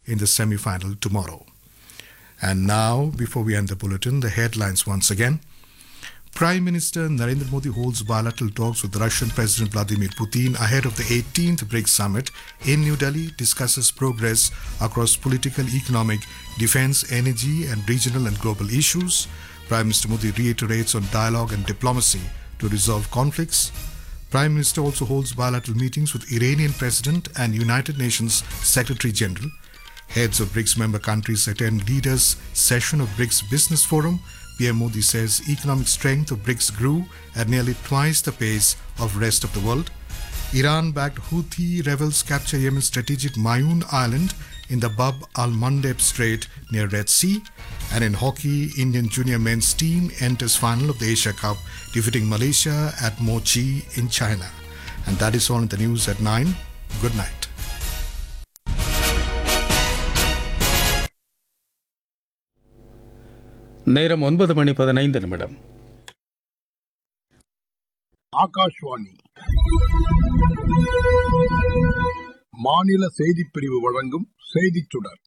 in the semi final tomorrow. And now, before we end the bulletin, the headlines once again. Prime Minister Narendra Modi holds bilateral talks with Russian President Vladimir Putin ahead of the 18th BRICS summit in New Delhi, discusses progress across political, economic, defense, energy, and regional and global issues. Prime Minister Modi reiterates on dialogue and diplomacy to resolve conflicts. Prime Minister also holds bilateral meetings with Iranian President and United Nations Secretary General. Heads of BRICS member countries attend leaders' session of BRICS Business Forum. PM Modi says economic strength of BRICS grew at nearly twice the pace of rest of the world. Iran-backed Houthi rebels capture Yemen's strategic Mayun Island in the Bab al-Mandeb Strait near Red Sea. And in hockey, Indian junior men's team enters final of the Asia Cup, defeating Malaysia at Mochi in China. And that is all in the news at 9. Good night. நேரம் ஒன்பது மணி பதினைந்து நிமிடம் ஆகாஷ்வாணி மாநில செய்திப் பிரிவு வழங்கும் செய்திச் சுடர்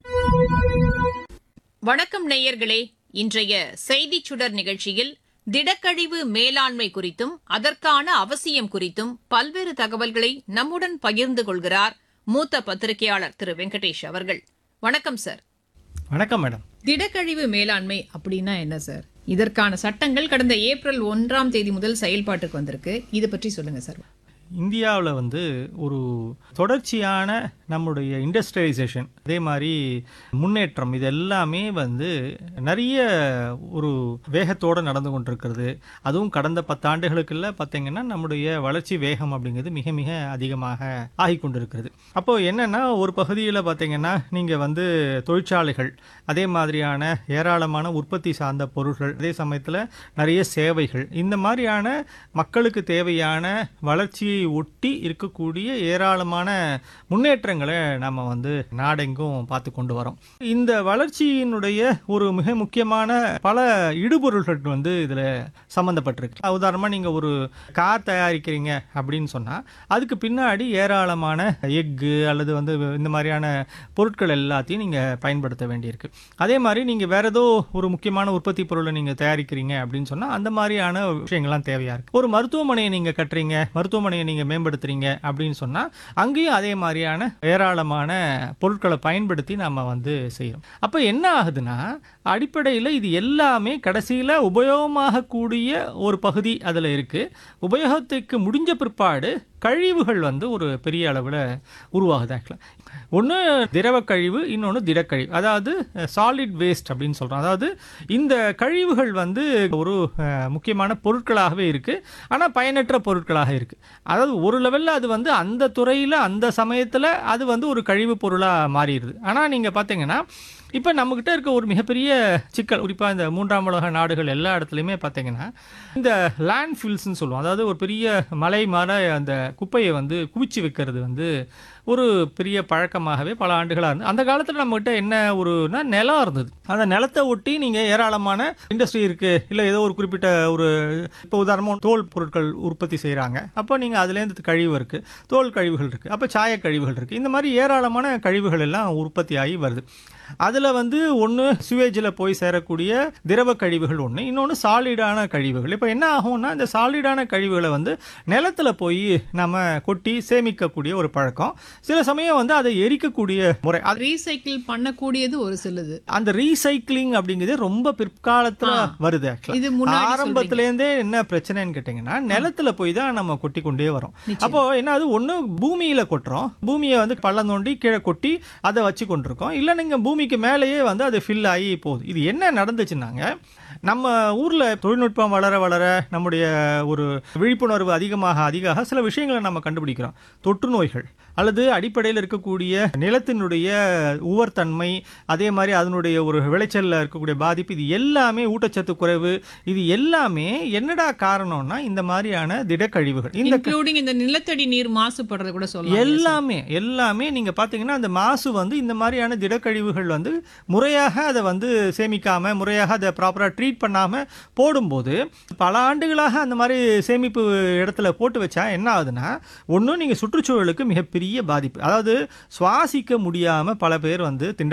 வணக்கம் நேயர்களே இன்றைய செய்திச் சுடர் நிகழ்ச்சியில் திடக்கழிவு மேலாண்மை குறித்தும் அதற்கான அவசியம் குறித்தும் பல்வேறு தகவல்களை நம்முடன் பகிர்ந்து கொள்கிறார் மூத்த பத்திரிகையாளர் திரு வெங்கடேஷ் அவர்கள் வணக்கம் சார் வணக்கம் மேடம் திடக்கழிவு மேலாண்மை அப்படின்னா என்ன சார் இதற்கான சட்டங்கள் கடந்த ஏப்ரல் ஒன்றாம் தேதி முதல் செயல்பாட்டுக்கு வந்திருக்கு இது பற்றி சொல்லுங்க சார் இந்தியாவில் வந்து ஒரு தொடர்ச்சியான நம்முடைய இண்டஸ்ட்ரியலைசேஷன் அதே மாதிரி முன்னேற்றம் இது எல்லாமே வந்து நிறைய ஒரு வேகத்தோடு நடந்து கொண்டிருக்கிறது அதுவும் கடந்த பத்தாண்டுகளுக்குள்ள பார்த்தீங்கன்னா நம்முடைய வளர்ச்சி வேகம் அப்படிங்கிறது மிக மிக அதிகமாக ஆகி கொண்டிருக்கிறது அப்போ என்னன்னா ஒரு பகுதியில் பார்த்தீங்கன்னா நீங்கள் வந்து தொழிற்சாலைகள் அதே மாதிரியான ஏராளமான உற்பத்தி சார்ந்த பொருட்கள் அதே சமயத்தில் நிறைய சேவைகள் இந்த மாதிரியான மக்களுக்கு தேவையான வளர்ச்சியை ஒட்டி இருக்கக்கூடிய ஏராளமான முன்னேற்றங்களை நம்ம வந்து நாடெங்கும் பார்த்து கொண்டு வரோம் இந்த வளர்ச்சியினுடைய ஒரு மிக முக்கியமான பல இடுபொருள்கள் வந்து இதில் சம்மந்தப்பட்டிருக்கு உதாரணமாக நீங்கள் ஒரு கார் தயாரிக்கிறீங்க அப்படின்னு சொன்னால் அதுக்கு பின்னாடி ஏராளமான எக்கு அல்லது வந்து இந்த மாதிரியான பொருட்கள் எல்லாத்தையும் நீங்கள் பயன்படுத்த வேண்டியிருக்கு அதே மாதிரி நீங்கள் வேற ஏதோ ஒரு முக்கியமான உற்பத்தி பொருளை நீங்கள் தயாரிக்கிறீங்க அப்படின்னு சொன்னால் அந்த மாதிரியான விஷயங்கள்லாம் தேவையாக இருக்குது ஒரு மருத்துவமனையை நீங்கள் கட்டுறீங்க மருத்துவமனையை நீங்கள் மேம்படுத்துறீங்க அப்படின்னு சொன்னால் அங்கேயும் அதே மாதிரியான ஏராளமான பொருட்களை பயன்படுத்தி நம்ம வந்து செய்கிறோம் அப்போ என்ன ஆகுதுன்னா அடிப்படையில் இது எல்லாமே கடைசியில் உபயோகமாகக்கூடிய ஒரு பகுதி அதில் இருக்குது உபயோகத்துக்கு முடிஞ்ச பிற்பாடு கழிவுகள் வந்து ஒரு பெரிய அளவில் உருவாகுது ஆக்சுவலாக ஒன்று திரவ கழிவு இன்னொன்று திடக்கழிவு அதாவது சாலிட் வேஸ்ட் அப்படின்னு சொல்கிறோம் அதாவது இந்த கழிவுகள் வந்து ஒரு அஹ், முக்கியமான பொருட்களாகவே இருக்குது ஆனால் பயனற்ற பொருட்களாக இருக்குது அதாவது ஒரு லெவலில் அது வந்து அந்த துறையில் அந்த சமயத்தில் அது வந்து ஒரு கழிவு பொருளாக மாறிடுது ஆனால் நீங்கள் பார்த்தீங்கன்னா இப்போ நம்மக்கிட்ட இருக்க ஒரு மிகப்பெரிய சிக்கல் குறிப்பாக இந்த மூன்றாம் உலக நாடுகள் எல்லா இடத்துலையுமே பார்த்தீங்கன்னா இந்த லேண்ட் ஃபில்ஸ்னு சொல்லுவோம் அதாவது ஒரு பெரிய மலை மாற அந்த குப்பையை வந்து குவிச்சு வைக்கிறது வந்து ஒரு பெரிய பழக்கமாகவே பல ஆண்டுகளாக இருந்து அந்த காலத்தில் நம்மகிட்ட என்ன ஒருனா நிலம் இருந்தது அந்த நிலத்தை ஒட்டி நீங்கள் ஏராளமான இண்டஸ்ட்ரி இருக்குது இல்லை ஏதோ ஒரு குறிப்பிட்ட ஒரு இப்போ உதாரணமாக தோல் பொருட்கள் உற்பத்தி செய்கிறாங்க அப்போ நீங்கள் அதுலேருந்து கழிவு இருக்குது தோல் கழிவுகள் இருக்குது அப்போ சாய கழிவுகள் இருக்குது இந்த மாதிரி ஏராளமான கழிவுகள் எல்லாம் உற்பத்தி ஆகி வருது அதில் வந்து ஒன்று சுவேஜில் போய் சேரக்கூடிய திரவ கழிவுகள் ஒன்று இன்னொன்று சாலிடான கழிவுகள் இப்போ என்ன ஆகும்னா இந்த சாலிடான கழிவுகளை வந்து நிலத்தில் போய் நம்ம கொட்டி சேமிக்கக்கூடிய ஒரு பழக்கம் சில சமயம் வந்து அதை எரிக்கக்கூடிய முறை அது ரீசைக்கிள் பண்ணக்கூடியது ஒரு சிலது அந்த ரீசைக்கிளிங் அப்படிங்கிறது ரொம்ப பிற்காலத்துல ஆ. வருது actually. இது முன்னாடி ஆரம்பத்துல இருந்தே என்ன பிரச்சனைன்னு கேட்டீங்கன்னா நிலத்துல போய் தான் நம்ம கொட்டி கொண்டே வரோம் அப்போ என்ன அது ஒண்ணு பூமியில கொட்டுறோம் பூமியை வந்து பள்ளம் தோண்டி கீழே கொட்டி அதை வச்சு கொண்டிருக்கோம் இல்ல நீங்க பூமிக்கு மேலேயே வந்து அது ஃபில் ஆகி போகுது இது என்ன நடந்துச்சுன்னாங்க நம்ம ஊர்ல தொழில்நுட்பம் வளர வளர நம்முடைய ஒரு விழிப்புணர்வு அதிகமாக அதிகமாக சில விஷயங்களை நம்ம கண்டுபிடிக்கிறோம் தொற்று நோய்கள் அல்லது அடிப்படையில் இருக்கக்கூடிய நிலத்தினுடைய உவர்த்தன்மை அதே மாதிரி அதனுடைய ஒரு விளைச்சல்ல இருக்கக்கூடிய பாதிப்பு இது எல்லாமே ஊட்டச்சத்து குறைவு இது எல்லாமே என்னடா காரணம்னா இந்த மாதிரியான திடக்கழிவுகள் இந்த க- இன்க்ளூடிங் இந்த நிலத்தடி நீர் மாசுபடுறது கூட சொல்லலாம் எல்லாமே எல்லாமே நீங்க பாத்தீங்கன்னா அந்த மாசு வந்து இந்த மாதிரியான திடக்கழிவுகள் வந்து முறையாக அதை வந்து சேமிக்காம முறையாக அதை ப்ராப்பரா ட்ரீட் பண்ணாம போடும்போது பல ஆண்டுகளாக அந்த மாதிரி சேமிப்பு இடத்துல போட்டு வச்சா என்ன ஆகுதுன்னா ஒன்றும் நீங்க சுற்றுச்சூழலுக்கு மிகப்பெரிய பாதிப்பு அதாவது சுவாசிக்க முடியாம பல பேர் வந்து திண்ட